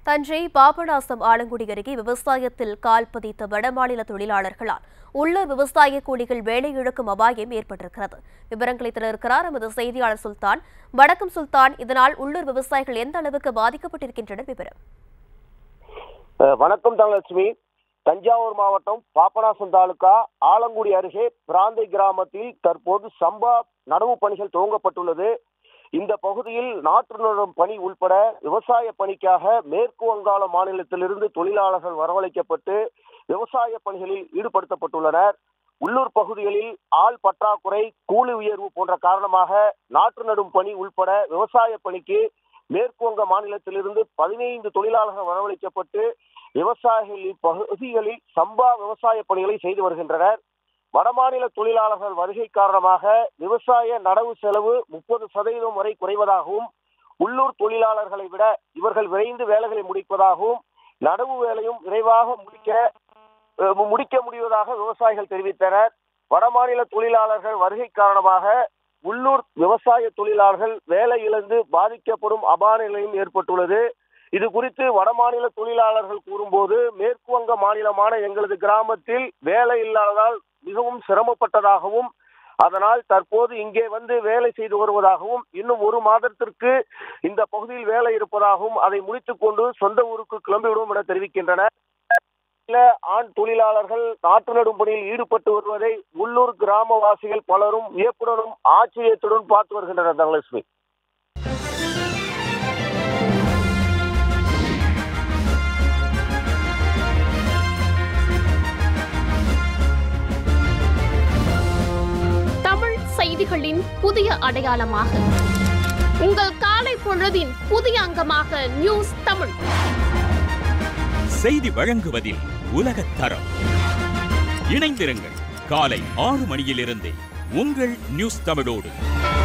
தஞ்சை பாபநாசம் ஆலங்குடி அருகே விவசாயத்தில் கால் பதித்த வடமாநில தொழிலாளர்களால் உள்ளூர் விவசாய கூலிகள் வேலை இழக்கும் அபாயம் ஏற்பட்டிருக்கிறது விவரங்களை தர எமது செய்தியாளர் சுல்தான் வணக்கம் சுல்தான் இதனால் உள்ளூர் விவசாயிகள் எந்த அளவுக்கு பாதிக்கப்பட்டிருக்கின்றனர் விவரம் அஹ் வணக்கம் தனலட்சுமி தஞ்சாவூர் மாவட்டம் பாபநாசம் தாலுகா ஆலங்குடி அருகே பிராந்தை கிராமத்தில் தற்போது சம்பா நடவு பணிகள் துவங்கப்பட்டுள்ளது இந்த பகுதியில் நாற்று நடும் பணி உள்பட விவசாய பணிக்காக மேற்கு வங்காள மாநிலத்திலிருந்து தொழிலாளர்கள் வரவழைக்கப்பட்டு விவசாய பணிகளில் ஈடுபடுத்தப்பட்டுள்ளனர் உள்ளூர் பகுதிகளில் ஆள் பற்றாக்குறை கூலி உயர்வு போன்ற காரணமாக நாற்று நடும் பணி உள்பட விவசாய பணிக்கு மேற்கு வங்க மாநிலத்திலிருந்து பதினைந்து தொழிலாளர்கள் வரவழைக்கப்பட்டு விவசாயிகள் இப்பகுதிகளில் சம்பா விவசாய பணிகளை செய்து வருகின்றனர் வடமாநில தொழிலாளர்கள் வருகை காரணமாக விவசாய நடவு செலவு முப்பது சதவீதம் வரை குறைவதாகவும் உள்ளூர் தொழிலாளர்களை விட இவர்கள் விரைந்து வேலைகளை முடிப்பதாகவும் நடவு வேலையும் விரைவாக முடிக்க அஹ், முடிக்க முடிவதாக விவசாயிகள் தெரிவித்தனர் வடமாநில தொழிலாளர்கள் வருகை காரணமாக உள்ளூர் விவசாய தொழிலாளர்கள் வேலை இழந்து பாதிக்கப்படும் அபாய நிலையும் ஏற்பட்டுள்ளது இது குறித்து வடமாநில தொழிலாளர்கள் கூறும்போது மேற்கு வங்க மாநிலமான எங்களது கிராமத்தில் வேலை இல்லாததால் மிகவும் சிரமப்பட்டதாகவும் அதனால் தற்போது இங்கே வந்து வேலை செய்து வருவதாகவும் இன்னும் ஒரு மாதத்திற்கு இந்த பகுதியில் வேலை இருப்பதாகவும் அதை முடித்துக் கொண்டு சொந்த ஊருக்கு கிளம்பிவிடும் என தெரிவிக்கின்றனர் சில ஆண் தொழிலாளர்கள் நாட்டு நடும் பணியில் ஈடுபட்டு வருவதை உள்ளூர் கிராமவாசிகள் பலரும் வியப்புடனும் ஆச்சரியத்துடன் பார்த்து வருகின்றனர் தனலட்சுமி தமிழ் செய்திகளின் புதிய அடையாளமாக உங்கள் காலை பொழுதின் புதிய அங்கமாக நியூஸ் தமிழ் செய்தி வழங்குவதில் உலகத் தரம் இணைந்திருங்கள் காலை ஆறு மணியிலிருந்தே உங்கள் நியூஸ் தமிழோடு